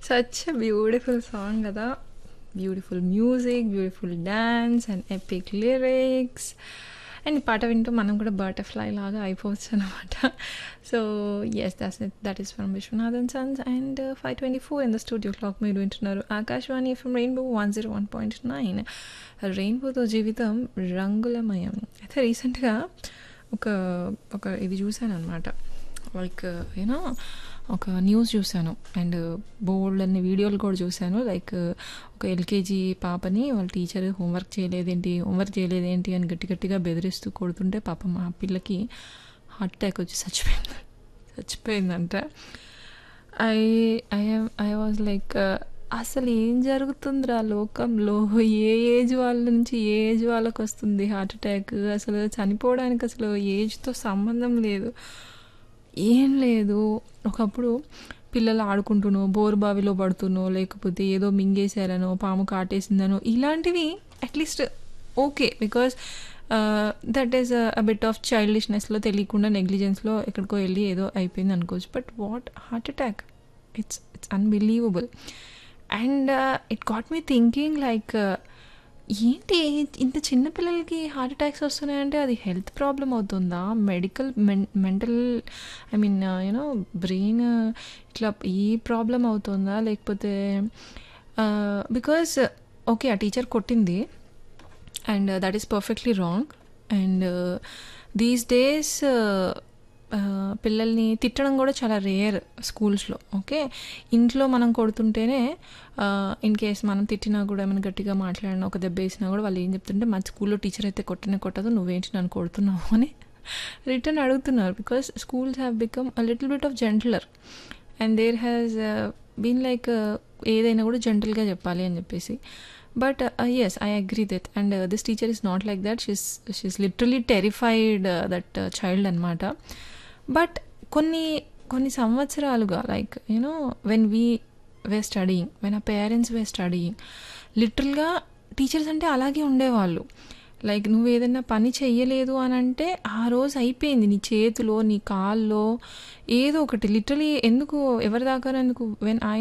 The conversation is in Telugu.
సచ్ బ్యూటిఫుల్ సాంగ్ కదా beautiful music beautiful dance and epic lyrics and ఈ పాట వింటూ మనం కూడా బటర్ఫ్లై లాగా అయిపోవచ్చు అనమాట so yes that's that is from Viswanathan sons and five twenty four in the studio clock మీరు వింటున్నారు Akashvani from rainbow one zero one point nine రెయిన్బోతో జీవితం రంగులమయం అయితే రీసెంట్గా ఒక ఒక ఇది చూశాను అనమాట లైక్ యూనో ఒక న్యూస్ చూశాను అండ్ బోల్డ్ అన్ని వీడియోలు కూడా చూశాను లైక్ ఒక ఎల్కేజీ పాపని వాళ్ళ టీచర్ హోంవర్క్ చేయలేదేంటి హోంవర్క్ చేయలేదేంటి అని గట్టి గట్టిగా బెదిరిస్తూ కొడుతుంటే పాప మా పిల్లకి హార్ట్ అటాక్ వచ్చి చచ్చిపోయింది చచ్చిపోయిందంట I I I was like అసలు ఏం జరుగుతుందిరా లోకంలో ఏ ఏజ్ వాళ్ళ నుంచి ఏ ఏజ్ వాళ్ళకి వస్తుంది హార్ట్ అటాక్ అసలు చనిపోవడానికి అసలు ఏజ్తో సంబంధం లేదు ఏం లేదు ఒకప్పుడు పిల్లలు ఆడుకుంటునో బోరు బావిలో పడుతునో లేకపోతే ఏదో మింగేశారనో పాము కాటేసిందనో ఇలాంటివి at least okay because that is a bit of చైల్డిష్నెస్లో తెలియకుండా నెగ్లిజెన్స్లో ఎక్కడికో వెళ్ళి ఏదో అయిపోయింది అనుకోవచ్చు but what heart attack it's it's unbelievable and it got me thinking like ఏంటి ఇంత చిన్న పిల్లలకి హార్ట్ అటాక్స్ వస్తున్నాయంటే అది హెల్త్ ప్రాబ్లం అవుతుందా medical mental I mean you know brain ఇట్లా ఈ ప్రాబ్లం అవుతుందా లేకపోతే బికాస్ ఓకే ఆ టీచర్ కొట్టింది and that is perfectly wrong and these days పిల్లల్ని తిట్టడం కూడా చాలా రేర్ స్కూల్స్లో ఓకే ఇంట్లో మనం కొడుతుంటేనే ఇన్ కేస్ మనం తిట్టినా కూడా ఏమైనా గట్టిగా మాట్లాడినా ఒక దెబ్బ వేసినా కూడా వాళ్ళు ఏం చెప్తుంటే మా స్కూల్లో టీచర్ అయితే కొట్టిన కొట్టదు నువ్వేంటి నన్ను కొడుతున్నావు అని రిటర్న్ అడుగుతున్నారు because schools have become a little bit of gentler and there has been like ఏదైనా కూడా జెంటల్గా చెప్పాలి అని చెప్పేసి but yes I agree that and this teacher is not like that she's she's literally terrified that child అనమాట బట్ కొన్ని కొన్ని సంవత్సరాలుగా like you know when we were studying when uh parents were studying లిటరల్గా టీచర్స్ అంటే అలాగే ఉండేవాళ్ళు లైక్ నువ్వు ఏదైనా పని చెయ్యలేదు అని అంటే ఆ రోజు అయిపోయింది నీ చేతిలో నీ కాల్లో ఏదో ఒకటి లిటరలీ ఎందుకు ఎవరి దాకా ఎందుకు వెన్ ఐ